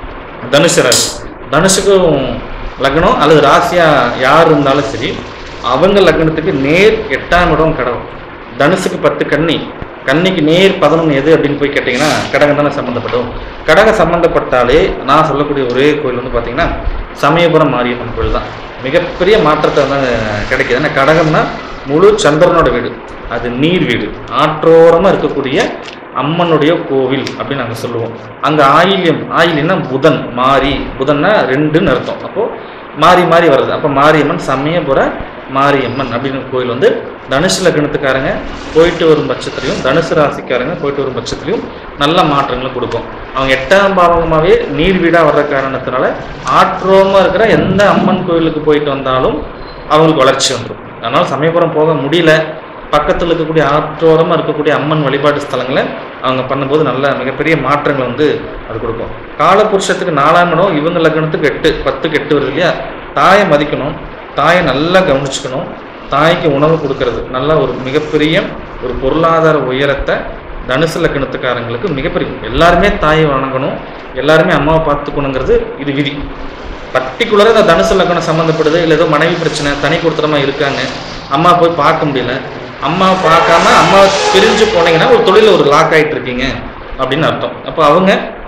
தனுசு ராசி தனுஷுக்கும் லக்னம் அல்லது ராசியா யார் இருந்தாலும் சரி அவங்க லக்னத்துக்கு நேர் எட்டாம் இடம் கடவுள் தனுசுக்கு பத்து கன்னி கன்னிக்கு நேர் பதினொன்று எது அப்படின்னு போய் கேட்டிங்கன்னா கடகம் தானே சம்மந்தப்படும் கடகம் சம்மந்தப்பட்டாலே நான் சொல்லக்கூடிய ஒரே கோயில் வந்து பார்த்தீங்கன்னா சமயபுரம் மாரியம்மன் கோயில் தான் மிகப்பெரிய மாற்றத்தை வந்து கிடைக்குது ஏன்னா கடகம்னா முழு சந்திரனோட வீடு அது நீர் வீடு ஆற்றோரமாக இருக்கக்கூடிய அம்மனுடைய கோவில் அப்படின்னு நாங்கள் சொல்லுவோம் அங்கே ஆயில்யம் ஆயில்யம்னா புதன் மாரி புதன்னா ரெண்டுன்னு அர்த்தம் அப்போது மாறி மாறி வருது அப்போ மாரியம்மன் சமயபுர மாரியம்மன் அப்படின்னு கோயில் வந்து தனுசு லக்னத்துக்காரங்க போயிட்டு வரும் பட்சத்துலையும் தனுசு ராசிக்காரங்க போயிட்டு வரும் பட்சத்துலையும் நல்ல மாற்றங்களை கொடுக்கும் அவங்க எட்டாம் பாவகமாகவே நீர் வீடாக வர்ற காரணத்தினால ஆற்றோமா இருக்கிற எந்த அம்மன் கோயிலுக்கு போயிட்டு வந்தாலும் அவங்களுக்கு வளர்ச்சி வந்துடும் அதனால் சமயபுரம் போக முடியல பக்கத்தில் இருக்கக்கூடிய ஆற்றோரமாக இருக்கக்கூடிய அம்மன் வழிபாட்டு ஸ்தலங்களை அவங்க பண்ணும்போது நல்ல மிகப்பெரிய மாற்றங்களை வந்து அது கொடுக்கும் காலபுருஷத்துக்கு நாலாம் இடம் இவங்க லக்னத்துக்கு எட்டு பத்துக்கு எட்டு வருது இல்லையா தாயை மதிக்கணும் தாயை நல்லா கவனிச்சுக்கணும் தாய்க்கு உணவு கொடுக்கறது நல்ல ஒரு மிகப்பெரிய ஒரு பொருளாதார உயரத்தை தனுசு லக்னத்துக்காரங்களுக்கு மிகப்பெரிய எல்லாருமே தாயை வணங்கணும் எல்லாருமே அம்மாவை பார்த்துக்கணுங்கிறது இது விதி பர்டிகுலராக இந்த தனுசு லக்னம் சம்மந்தப்படுது இல்லை ஏதோ மனைவி பிரச்சனை தனி கொடுத்துறமா இருக்காங்க அம்மா போய் பார்க்க முடியல அம்மாவை பார்க்காம அம்மா பிரிஞ்சு போனீங்கன்னா ஒரு தொழிலில் ஒரு லாக் ஆகிட்டு இருக்கீங்க அப்படின்னு அர்த்தம் அப்போ அவங்க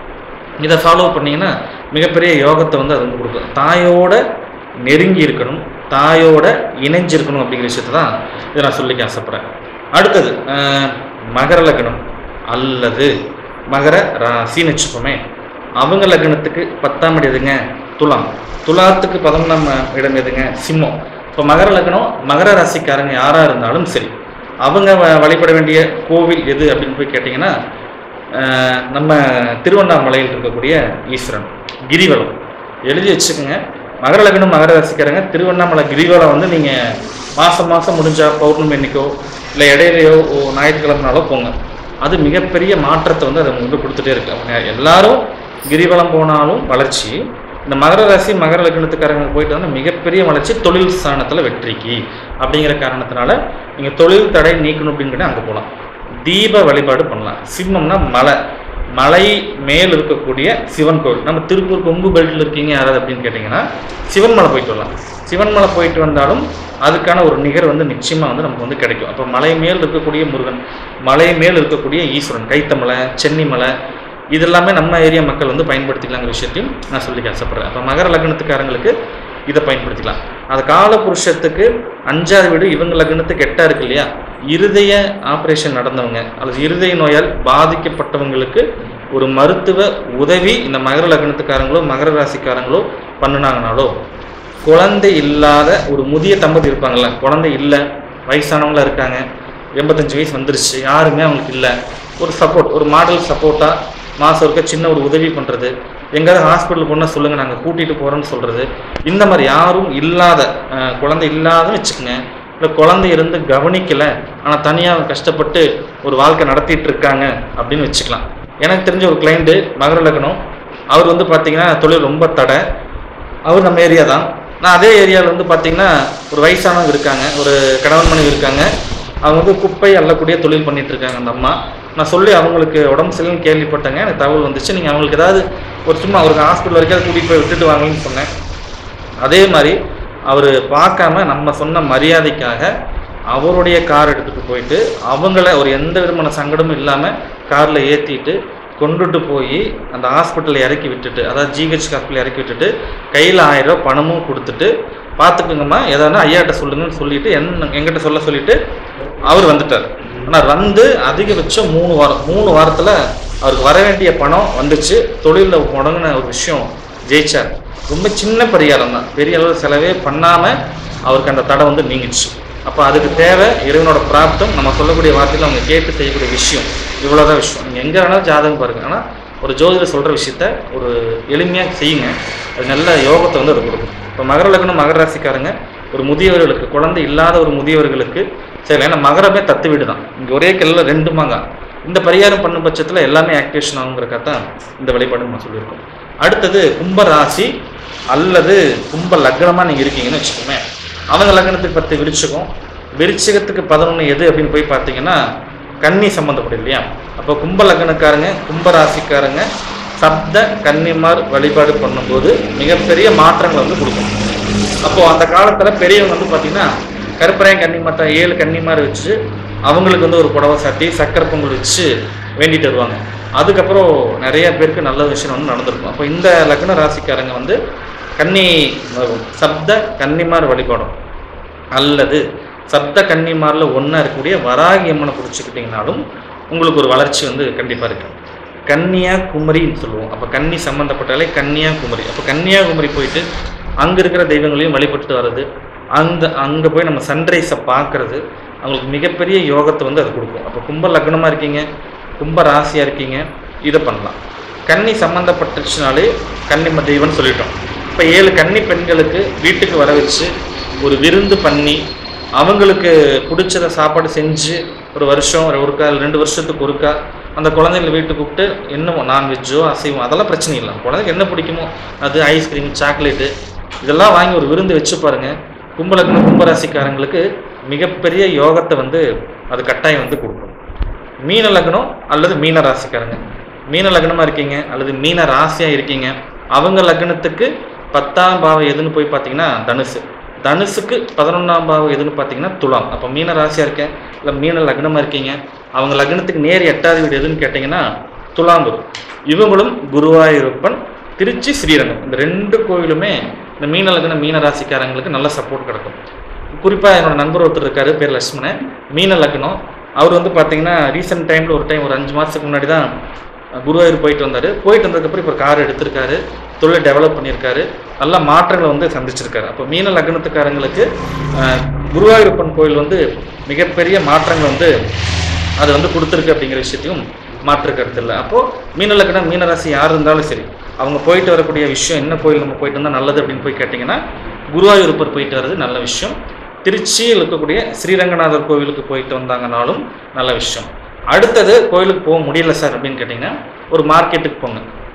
இதை ஃபாலோ பண்ணீங்கன்னா மிகப்பெரிய யோகத்தை வந்து அது வந்து கொடுக்கும் தாயோட நெருங்கி இருக்கணும் தாயோட இணைஞ்சிருக்கணும் அப்படிங்கிற விஷயத்தை தான் இதை நான் சொல்லிக்க ஆசைப்பட்றேன் அடுத்தது அஹ், மகர லக்னம் அல்லது மகர ராசின்னு வச்சுப்போமே அவங்க லக்னத்துக்கு பத்தாம் இடம் எதுங்க துலாம் துலாத்துக்கு பதினொன்றாம் இடம் எதுங்க சிம்மம் இப்போ மகர லக்னம் மகர ராசிக்காரங்க யாராக இருந்தாலும் சரி அவங்க வ- வழிபட வேண்டிய கோவில் எது அப்படின்னு போய் கேட்டிங்கன்னா அஹ், நம்ம திருவண்ணாமலையில் இருக்கக்கூடிய ஈஸ்வரன் கிரிவலம் எழுதி வச்சுக்கோங்க மகர லக்னம் மகர ராசிக்காரங்க திருவண்ணாமலை கிரிவலம் வந்து நீங்கள் மாதம் மாதம் முடிஞ்சா பௌர்ணமி அன்னைக்கோ இல்லை இடையிலையோ ஓ ஞாயிற்றுக்கிழமைனாலோ போங்க அது மிகப்பெரிய மாற்றத்தை வந்து அது வந்து கொடுத்துட்டே இருக்கு அவங்க எல்லாரும் கிரிவலம் போனாலும் வளர்ச்சி இந்த மகர ராசி மகர லக்னத்துக்காரங்க போயிட்டு வந்து மிகப்பெரிய வளர்ச்சி தொழில் ஸ்தானத்தில் வெற்றிக்கு அப்படிங்கிற காரணத்தினால நீங்கள் தொழில் தடை நீக்கணும் அப்படின்னு அங்கே போகலாம் தீப வழிபாடு பண்ணலாம் சிம்மம்னா மலை மலை மேல் இருக்கக்கூடிய சிவன் கோவில் நம்ம திருப்பூர் கொங்கு பெல்ட்டில் இருக்கீங்க யாராவது அப்படின்னு கேட்டிங்கன்னா சிவன் மலை போயிட்டு வரலாம் சிவன் மலை போயிட்டு வந்தாலும் அதுக்கான ஒரு நிகர் வந்து நிச்சயமாக வந்து நமக்கு வந்து கிடைக்கும் அப்போ மலை மேல் இருக்கக்கூடிய முருகன் மலை மேல் இருக்கக்கூடிய ஈஸ்வரன் கைத்தமலை சென்னிமலை இதெல்லாமே நம்ம ஏரியா மக்கள் வந்து பயன்படுத்திக்கலாங்கிற விஷயத்தையும் நான் சொல்லி ஆசைப்படுறேன் அப்போ மகர லக்னத்துக்காரங்களுக்கு இதை பயன்படுத்திக்கலாம் அது கால புருஷத்துக்கு அஞ்சாவது வீடு இவங்க லக்னத்துக்கு எட்டா இருக்கு இல்லையா இருதய ஆப்ரேஷன் நடந்தவங்க அல்லது இருதய நோயால் பாதிக்கப்பட்டவங்களுக்கு ஒரு மருத்துவ உதவி இந்த மகர லக்னத்துக்காரங்களோ மகர ராசிக்காரங்களோ பண்ணுனாங்கனாலோ குழந்தை இல்லாத ஒரு முதிய தம்பதி இருப்பாங்கள்ல குழந்தை இல்லை வயசானவங்களா இருக்காங்க எண்பத்தஞ்சு வயசு வந்துருச்சு யாருமே அவங்களுக்கு இல்லை ஒரு சப்போர்ட் ஒரு மாடல் சப்போர்ட்டாக மாதம் இருக்க சின்ன ஒரு உதவி பண்ணுறது எங்கேயாவது ஹாஸ்பிட்டல் போனால் சொல்லுங்கள் நாங்கள் கூட்டிகிட்டு போகிறோன்னு சொல்கிறது இந்த மாதிரி யாரும் இல்லாத அஹ், குழந்தை இல்லாதன்னு வச்சுக்கோங்க இல்லை குழந்தை இருந்து கவனிக்கலை ஆனால் தனியாக கஷ்டப்பட்டு ஒரு வாழ்க்கை நடத்திட்டு இருக்காங்க அப்படின்னு வச்சுக்கலாம் எனக்கு தெரிஞ்ச ஒரு கிளைண்ட்டு மகர லக்னம் அவர் வந்து பார்த்தீங்கன்னா தொழில் ரொம்ப தடை அவர் நம்ம ஏரியா தான் நான் அதே ஏரியாவில் வந்து பார்த்தீங்கன்னா ஒரு வயசானவங்க இருக்காங்க ஒரு கணவன் மனைவி இருக்காங்க அவங்க வந்து குப்பை அள்ளக்கூடிய தொழில் பண்ணிட்டு இருக்காங்க அந்த அம்மா நான் சொல்லி அவங்களுக்கு உடம்பு சரியில்லைன்னு கேள்விப்பட்டேங்க எனக்கு தகவல் வந்துச்சு நீங்கள் அவங்களுக்கு ஏதாவது ஒரு சும்மா அவருக்கு ஹாஸ்பிட்டல் வரைக்கும் கூட்டிகிட்டு போய் விட்டுட்டு வாங்கன்னு சொன்னேன் அதே மாதிரி அவர் பார்க்காம நம்ம சொன்ன மரியாதைக்காக அவருடைய கார் எடுத்துகிட்டு போயிட்டு அவங்கள ஒரு எந்த விதமான சங்கடமும் இல்லாமல் காரில் ஏற்றிட்டு கொண்டுட்டு போய் அந்த ஹாஸ்பிட்டலில் இறக்கி விட்டுட்டு அதாவது ஜிஹெச் ஹாஸ்பிட்டல் இறக்கி விட்டுட்டு கையில் ஆயிரம் ரூபாய் பணமும் கொடுத்துட்டு பார்த்துக்குங்கம்மா எதானா ஐயாட்ட சொல்லுங்கன்னு சொல்லிட்டு என்ன எங்கிட்ட சொல்ல சொல்லிட்டு அவர் வந்துட்டார் ஆனால் வந்து அதிகபட்சம் மூணு வாரம் மூணு வாரத்தில் அவருக்கு வர வேண்டிய பணம் வந்துச்சு தொழிலில் முடங்கின ஒரு விஷயம் ஜெயிச்சார் ரொம்ப சின்ன பரிகாரம் தான் பெரிய அளவு செலவே பண்ணாமல் அவருக்கு அந்த தடை வந்து நீங்கிடுச்சு அப்போ அதுக்கு தேவை இறைவனோட பிராப்தம் நம்ம சொல்லக்கூடிய வார்த்தையில் அவங்க கேட்டு செய்யக்கூடிய விஷயம் இவ்வளோதான் விஷயம் நீங்கள் எங்கே வேணாலும் ஜாதகம் பாருங்க ஆனால் ஒரு ஜோதிடர் சொல்கிற விஷயத்த ஒரு எளிமையாக செய்யுங்க அது நல்ல யோகத்தை வந்து அது கொடுக்கும் இப்போ மகர லக்னம் மகர ராசிக்காரங்க ஒரு முதியவர்களுக்கு குழந்தை இல்லாத ஒரு முதியவர்களுக்கு சரி ஏன்னா மகரமே தத்து வீடு தான் இங்கே ஒரே கல்லில் ரெண்டு மாங்கா இந்த பரிகாரம் பண்ணும் பட்சத்தில் எல்லாமே ஆக்டிவேஷன் ஆகுங்கிறக்காக தான் இந்த வழிபாடு நம்ம சொல்லியிருக்கோம் அடுத்தது கும்ப ராசி அல்லது கும்ப லக்னமாக நீங்கள் இருக்கீங்கன்னு வச்சுக்கோங்க அவங்க லக்னத்துக்கு பத்து விருச்சிகம் விருச்சிகத்துக்கு பதினொன்று எது அப்படின்னு போய் பார்த்தீங்கன்னா கன்னி சம்மந்தப்படும் இல்லையா அப்போ கும்ப லக்னக்காரங்க கும்ப ராசிக்காரங்க சப்த கன்னிமார் வழிபாடு பண்ணும்போது மிகப்பெரிய மாற்றங்களை வந்து கொடுக்கும் அப்போ அந்த காலத்துல பெரியவங்க வந்து பாத்தீங்கன்னா கருப்பரையன் கன்னிமாட்டம் ஏழு கன்னிமார் வச்சு அவங்களுக்கு வந்து ஒரு புடவை சாட்டி சக்கரை பொங்கல் வச்சு வேண்டிட்டு வருவாங்க அதுக்கப்புறம் நிறைய பேருக்கு நல்ல விஷயம் வந்து நடந்திருக்கும் அப்போ இந்த லக்ன ராசிக்காரங்க வந்து கன்னி சப்த கன்னிமார் வழிபாடும் அல்லது சப்த கன்னிமாரில் ஒன்றா இருக்கக்கூடிய வராகி அம்மனை பிடிச்சிக்கிட்டிங்கனாலும் உங்களுக்கு ஒரு வளர்ச்சி வந்து கண்டிப்பாக இருக்கு கன்னியாகுமரின்னு சொல்லுவோம் அப்போ கன்னி சம்மந்தப்பட்டாலே கன்னியாகுமரி அப்போ கன்னியாகுமரி போயிட்டு அங்கே இருக்கிற தெய்வங்களையும் வழிபட்டுட்டு வர்றது அந்த அங்கே போய் நம்ம சன்ரைஸை பார்க்கறது அவங்களுக்கு மிகப்பெரிய யோகத்தை வந்து அது கொடுக்கும் அப்போ கும்ப லக்னமாக இருக்கீங்க கும்ப ராசியாக இருக்கீங்க இதை பண்ணலாம் கன்னி சம்மந்தப்பட்டுச்சுனாலே கன்னி தெய்வம்னு சொல்லிட்டோம் இப்போ ஏழு கன்னி பெண்களுக்கு வீட்டுக்கு வர வச்சு ஒரு விருந்து பண்ணி அவங்களுக்கு பிடிச்சத சாப்பாடு செஞ்சு ஒரு வருஷம் ஒரு ஒருக்கா இல்லை ரெண்டு வருஷத்துக்கு ஒருக்கா அந்த குழந்தைங்களை வீட்டுக்கு கூப்பிட்டு என்ன நான்வெஜ்ஜோ அசைவம் அதெல்லாம் பிரச்சனை இல்லை குழந்தைக்கு என்ன பிடிக்குமோ அது ஐஸ்கிரீம் சாக்லேட்டு இதெல்லாம் வாங்கி ஒரு விருந்து வச்சு பாருங்க கும்பலக்ன கும்பராசிக்காரங்களுக்கு மிகப்பெரிய யோகத்தை வந்து அது கட்டாயம் வந்து கொடுக்கும் மீன லக்னம் அல்லது மீன ராசிக்காரங்க மீன லக்னமாக இருக்கீங்க அல்லது மீன ராசியாக இருக்கீங்க அவங்க லக்னத்துக்கு பத்தாம் பாவம் எதுன்னு போய் பார்த்தீங்கன்னா தனுசு தனுசுக்கு பதினொன்றாம் பாவம் எதுன்னு பார்த்தீங்கன்னா துலாம் அப்போ மீன ராசியாக இருக்கேன் இல்லை மீன லக்னமாக இருக்கீங்க அவங்க லக்னத்துக்கு நேர் எட்டாவது வீடு எதுன்னு கேட்டிங்கன்னா துலாம் வரும் இவங்களும் குருவாயூரப்பன் திருச்சி ஸ்ரீரங்கம் இந்த ரெண்டு கோயிலுமே இந்த மீன லக்ன மீன ராசிக்காரங்களுக்கு நல்ல சப்போர்ட் கிடைக்கும் குறிப்பாக என்னோட நண்பர் ஒருத்தர் இருக்காரு பேர் லட்சுமணன் மீன லக்னம் அவர் வந்து பார்த்தீங்கன்னா ரீசெண்ட் டைமில் ஒரு டைம் ஒரு அஞ்சு மாதத்துக்கு முன்னாடி தான் குருவாயூர் போயிட்டு வந்தார் போயிட்டு வந்ததுக்கப்புறம் இப்போ கார் எடுத்திருக்காரு தொழிலை டெவலப் பண்ணியிருக்காரு நல்ல மாற்றங்களை வந்து சந்திச்சிருக்காரு அப்போ மீன லக்னத்துக்காரங்களுக்கு அஹ், குருவாயூரப்பன் கோயில் வந்து மிகப்பெரிய மாற்றங்கள் வந்து அது வந்து கொடுத்துருக்கு அப்படிங்கிற விஷயத்தையும் மாற்று கருத்து இல்லை அப்போது மீன லக்னம் மீனராசி யார் இருந்தாலும் சரி அவங்க போயிட்டு வரக்கூடிய விஷயம் என்ன கோயில் நம்ம போயிட்டு வந்தால் நல்லது அப்படின்னு போய் கேட்டிங்கன்னா குருவாயூரப்பர் போயிட்டு வர்றது நல்ல விஷயம் திருச்சியில் இருக்கக்கூடிய ஸ்ரீரங்கநாதர் கோவிலுக்கு போயிட்டு வந்தாங்கனாலும் நல்ல விஷயம் அடுத்தது கோயிலுக்கு போக முடியல சார் அப்படின்னு கேட்டிங்கன்னா ஒரு மார்க்கெட்டுக்கு போங்க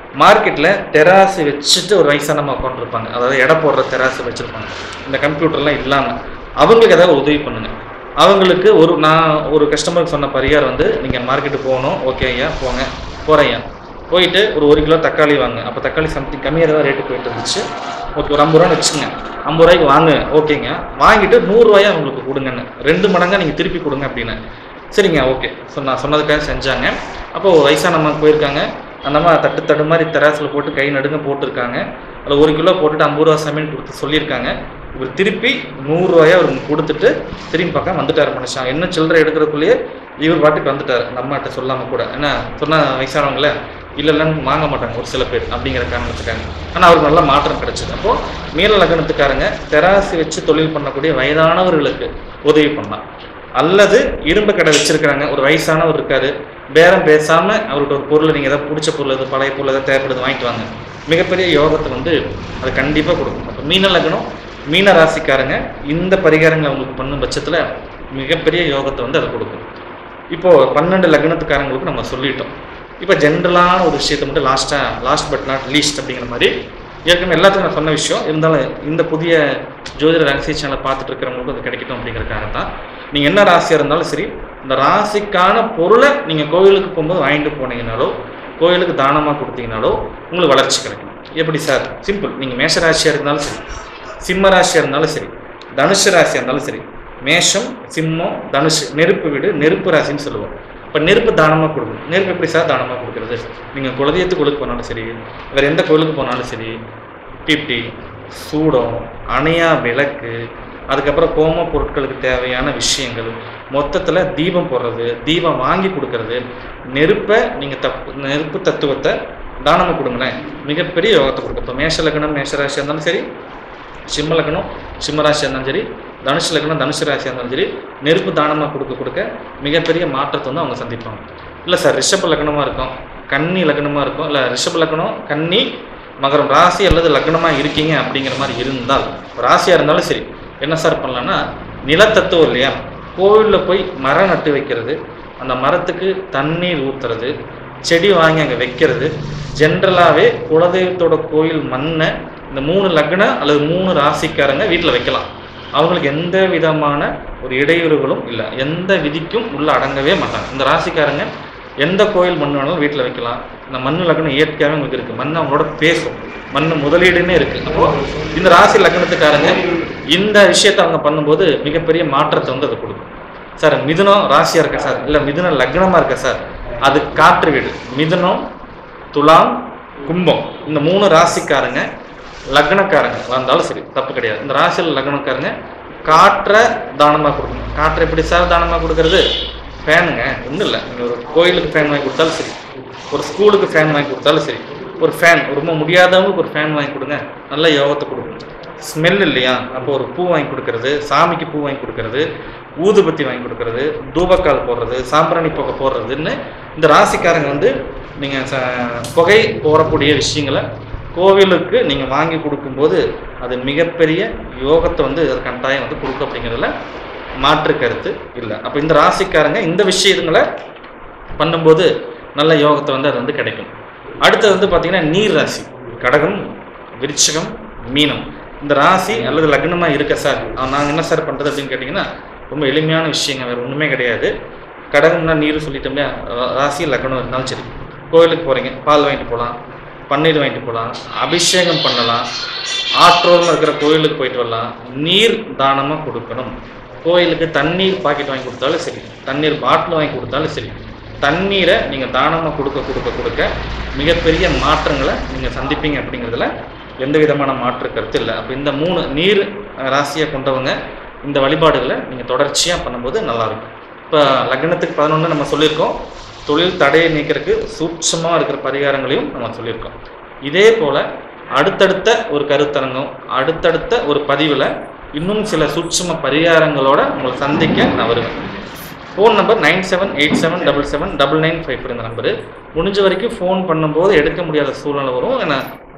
மார்க்கெட்டில் தெராசு வச்சுட்டு ஒரு வயசானவங்க உட்காந்துருப்பாங்க அதாவது எடை போடுற தெராசு வச்சுருப்பாங்க இந்த கம்ப்யூட்டர்லாம் இல்லாமல் அவங்களுக்கு ஏதாவது உதவி பண்ணுங்க அவங்களுக்கு ஒரு நான் ஒரு கஸ்டமருக்கு சொன்ன பரிகாரம் வந்து நீங்கள் மார்க்கெட்டு போகணும் ஓகே ஐயா போங்க போகிறேன் ஐயா போயிட்டு ஒரு ஒரு கிலோ தக்காளி வாங்க அப்போ தக்காளி சம்திங் கம்மியாக தான் ரேட்டு போயிட்டு இருந்துச்சு ஓகே ஒரு ஐம்பது ரூபான்னு வச்சுங்க ஐம்பது ரூபாய்க்கு வாங்க ஓகேங்க வாங்கிட்டு நூறுரூவாயா அவங்களுக்கு கொடுங்கன்னு ரெண்டு மடங்கா நீங்கள் திருப்பி கொடுங்க அப்படின்னு சரிங்க ஓகே ஸோ நான் சொன்னதுக்காக செஞ்சாங்க அப்போது வயசானம்மா போயிருக்காங்க அந்த அம்மா தட்டு தடு மாதிரி தெராசில் போட்டு கை நடுங்க போட்டிருக்காங்க அதில் ஒரு கிலோ போட்டுட்டு ஐம்பது ரூபா சமையல் கொடுத்து சொல்லியிருக்காங்க இவர் திருப்பி நூறுரூவாயா அவருக்கு கொடுத்துட்டு திரும்பி பக்கம் வந்துட்டார் மனுஷன் என்ன சில்லறை எடுக்கிறதுக்குள்ளேயே இவர் பாட்டுக்கு வந்துட்டார் அந்த அம்மாட்ட சொல்லாமல் கூட என்ன சொன்ன வயசானவங்கள இல்லை இல்லைன்னு வாங்க மாட்டாங்க ஒரு சில பேர் அப்படிங்கிற காரணத்துக்காக ஆனால் அவருக்கு நல்ல மாற்றம் கிடைச்சது அப்போது மீன லக்னத்துக்காரங்க தெராசி வச்சு தொழில் பண்ணக்கூடிய வயதானவர்களுக்கு உதவி பண்ணலாம் அல்லது இரும்பு கடை வச்சிருக்கிறாங்க ஒரு வயசானவர் இருக்காரு பேரம் பேசாம அவர்கிட்ட ஒரு பொருள் நீங்க ஏதாவது பிடிச்ச பொருள் எது பழைய பொருள் எதாவது தேவைப்படுது வாங்கிட்டு வாங்க மிகப்பெரிய யோகத்தை வந்து அது கண்டிப்பா கொடுக்கும் அப்போ மீன லக்னம் மீன ராசிக்காரங்க இந்த பரிகாரங்களை அவங்களுக்கு பண்ணும் பட்சத்துல மிகப்பெரிய யோகத்தை வந்து அது கொடுக்கும் இப்போ பன்னெண்டு லக்னத்துக்காரங்களுக்கு நம்ம சொல்லிட்டோம் இப்போ ஜென்ரலான ஒரு விஷயத்தை மட்டும் லாஸ்ட்டாக லாஸ்ட் பட் நாட் லீஸ்ட் அப்படிங்கிற மாதிரி ஏற்கனவே எல்லாத்துக்கும் நான் சொன்ன விஷயம் இருந்தாலும் இந்த புதிய ஜோதிட ரகசிய சேனலை பார்த்துட்டு இருக்கிறவங்களுக்கும் அது கிடைக்கட்டும் அப்படிங்கிறதுக்காக தான் நீங்கள் என்ன ராசியாக இருந்தாலும் சரி இந்த ராசிக்கான பொருளை நீங்கள் கோவிலுக்கு போகும்போது வாங்கிட்டு போனீங்கனாலோ கோயிலுக்கு தானமாக கொடுத்தீங்கனாலோ உங்களுக்கு வளர்ச்சி கிடைக்கும் எப்படி சார் சிம்பிள் நீங்கள் மேஷ ராசியாக இருந்தாலும் சரி சிம்ம ராசியாக இருந்தாலும் சரி தனுஷ ராசியாக இருந்தாலும் சரி மேஷம் சிம்மம் தனுஷ் நெருப்பு வீடு நெருப்பு ராசின்னு சொல்லுவோம் இப்போ நெருப்பு தானமாக கொடுக்கணும் நெருப்பு எப்படி சார் தானமாக கொடுக்குறது நீங்கள் குலதெய்வத்து கோயிலுக்கு போனாலும் சரி வேறு எந்த கோயிலுக்கு போனாலும் சரி தீப்டி சூடம் அணையா விளக்கு அதுக்கப்புறம் கோம பொருட்களுக்கு தேவையான விஷயங்கள் மொத்தத்தில் தீபம் போடுறது தீபம் வாங்கி கொடுக்கறது நெருப்பை நீங்கள் தப்பு நெருப்பு தத்துவத்தை தானமாக கொடுங்களேன் மிகப்பெரிய யோகத்தை கொடுக்கும் இப்போ மேஷ லக்னம் மேஷராசியாக இருந்தாலும் சரி சிம்ம லக்னம் சிம்ம ராசியாக இருந்தாலும் சரி தனுஷ் லக்னம் தனுஷ் ராசியாக இருந்தாலும் சரி நெருப்பு தானமாக கொடுக்க கொடுக்க மிகப்பெரிய மாற்றத்தை வந்து அவங்க சந்திப்பாங்க இல்லை சார் ரிஷப லக்னமாக இருக்கும் கன்னி லக்னமாக இருக்கும் இல்லை ரிஷப லக்னம் கன்னி மகரம் ராசி அல்லது லக்னமாக இருக்கீங்க அப்படிங்கிற மாதிரி இருந்தால் ராசியாக இருந்தாலும் சரி என்ன சார் பண்ணலான்னா நிலத்தத்துவம் இல்லையா கோவிலில் போய் மரம் நட்டு வைக்கிறது அந்த மரத்துக்கு தண்ணீர் ஊற்றுறது செடி வாங்கி அங்கே வைக்கிறது ஜென்ரலாகவே குலதெய்வத்தோட கோயில் மண்ணை இந்த மூணு லக்ன அல்லது மூணு ராசிக்காரங்க வீட்டில் வைக்கலாம் அவங்களுக்கு எந்த விதமான ஒரு இடையூறுகளும் இல்லை எந்த விதிக்கும் உள்ள அடங்கவே மாட்டாங்க இந்த ராசிக்காரங்க எந்த கோயில் மண் வேணாலும் வீட்டில் வைக்கலாம் இந்த மண் லக்னம் இயற்கையாகவே உங்களுக்கு இருக்குது மண் அவங்களோட பேசும் மண் முதலீடுன்னே இருக்குது அப்போ இந்த ராசி லக்னத்துக்காரங்க இந்த விஷயத்தை அவங்க பண்ணும்போது மிகப்பெரிய மாற்றத்தை வந்து அது கொடுக்கும் சார் மிதுனம் ராசியாக இருக்கா சார் இல்லை மிதுனம் லக்னமாக இருக்கா சார் அது காற்று வீடு மிதுனம் துலாம் கும்பம் இந்த மூணு ராசிக்காரங்க லக்னக்காரங்க வந்தாலும் சரி தப்பு கிடையாது இந்த ராசியில் லக்னக்காரங்க காற்றை தானமாக கொடுக்கணும் காற்றை எப்படி சார் தானமாக கொடுக்கறது ஃபேனுங்க ஒன்றும் இல்லை நீங்கள் ஒரு கோயிலுக்கு ஃபேன் வாங்கி கொடுத்தாலும் சரி ஒரு ஸ்கூலுக்கு ஃபேன் வாங்கி கொடுத்தாலும் சரி ஒரு ஃபேன் ரொம்ப முடியாதவங்களுக்கு ஒரு ஃபேன் வாங்கி கொடுங்க நல்ல யோகத்தை கொடுக்கும் ஸ்மெல் இல்லையா அப்போ ஒரு பூ வாங்கி கொடுக்கறது சாமிக்கு பூ வாங்கி கொடுக்கறது ஊதுபத்தி வாங்கி கொடுக்கறது தூபக்கால் போடுறது சாம்பிராணி புகை போடுறதுன்னு இந்த ராசிக்காரங்க வந்து நீங்கள் புகை போடக்கூடிய விஷயங்களை கோவிலுக்கு நீங்கள் வாங்கி கொடுக்கும்போது அது மிகப்பெரிய யோகத்தை வந்து அது கட்டாயம் வந்து கொடுக்கும் அப்படிங்கிறதுல மாற்று கருத்து இல்லை அப்போ இந்த ராசிக்காரங்க இந்த விஷயங்களை பண்ணும்போது நல்ல யோகத்தை வந்து அது வந்து கிடைக்கும் அடுத்தது வந்து பார்த்தீங்கன்னா நீர் ராசி கடகம் விருச்சிகம் மீனம் இந்த ராசி அல்லது லக்னமாக இருக்க சார் நாங்கள் என்ன சார் பண்ணுறது அப்படின்னு கேட்டிங்கன்னா ரொம்ப எளிமையான விஷயங்க வேறு ஒன்றுமே கிடையாது கடகம்னா நீர் சொல்லிட்டோம்னா ராசி லக்னம் இருந்தாலும் சரி கோயிலுக்கு போகிறீங்க பால் வாங்கிட்டு போகலாம் பன்னீர் வாங்கிட்டு போகலாம் அபிஷேகம் பண்ணலாம் ஆற்றோரமாக இருக்கிற கோயிலுக்கு போயிட்டு வரலாம் நீர் தானமாக கொடுக்கணும் கோயிலுக்கு தண்ணீர் பாக்கெட் வாங்கி கொடுத்தாலும் சரி தண்ணீர் பாட்டில் வாங்கி கொடுத்தாலும் சரி தண்ணீரை நீங்கள் தானமாக கொடுக்க கொடுக்க கொடுக்க மிகப்பெரிய மாற்றங்களை நீங்கள் சந்திப்பீங்க அப்படிங்கிறதுல எந்த விதமான மாற்று கருத்து இல்லை அப்போ இந்த மூணு நீர் ராசியை கொண்டவங்க இந்த வழிபாடுகளை நீங்கள் தொடர்ச்சியாக பண்ணும்போது நல்லாயிருக்கும் இப்போ லக்னத்துக்கு பதினொன்று நம்ம சொல்லியிருக்கோம் தொழில் தடையை நீக்கிறதுக்கு சூட்சமாக இருக்கிற பரிகாரங்களையும் நம்ம சொல்லியிருக்கோம் இதே போல் அடுத்தடுத்த ஒரு கருத்தரங்கம் அடுத்தடுத்த ஒரு பதிவில் இன்னும் சில சூட்சம பரிகாரங்களோட உங்களை சந்திக்க நான் வருவேன் phone number nine seven eight seven double seven double nine five இந்த நம்பரு முடிஞ்ச வரைக்கும் ஃபோன் பண்ணும்போது எடுக்க முடியாத சூழ்நிலை வரும் ஏன்னா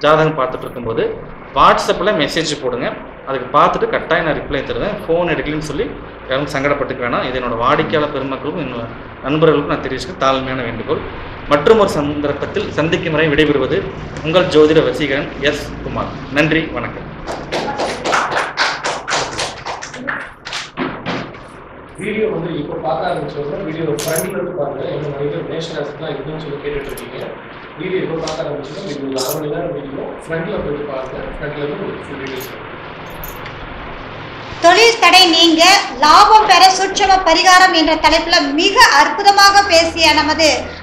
ஜாதகம் பார்த்துட்டு இருக்கும்போது வாட்ஸ்அப்பில் மெசேஜ் போடுங்க அதுக்கு பார்த்துட்டு கட்டாயம் நான் ரிப்ளை தருவேன் ஃபோன் எடுக்கலன்னு சொல்லி யாரும் சங்கடப்பட்டுக்க வேணாம் இது என்னோட வாடிக்கையாளர் பெருமக்களுக்கும் என்னோட நண்பர்களுக்கும் நான் தெரிவிச்சுக்க தாழ்மையான வேண்டுகோள் மற்றும் ஒரு சந்தர்ப்பத்தில் சந்திக்கும் வரை விடைபெறுவது உங்கள் ஜோதிட வசீகரன் எஸ் குமார் நன்றி வணக்கம் வீடியோ வந்து இப்போ பார்க்க ஆரம்பிச்சவங்க வீடியோ ஃப்ரண்ட்ல இருந்து பாருங்க எங்க மனிதர் மேஷராசிலாம் இருக்குன்னு சொல்லி கேட்டுட்டு இருக்கீங்க வீடியோ இப்போ பார்க்க ஆரம்பிச்சோம் இது ஒரு அரை மணி நேரம் வீடியோ ஃப்ரண்ட்ல போயிட்டு பாருங்க ஃப்ரண்ட்ல இருந்து உங்களுக்கு ஃபுல் டீடைல்ஸ் தொழில் தடை நீங்க லாபம் பெற சுட்சம பரிகாரம் என்ற தலைப்புல மிக அற்புதமாக பேசிய நமது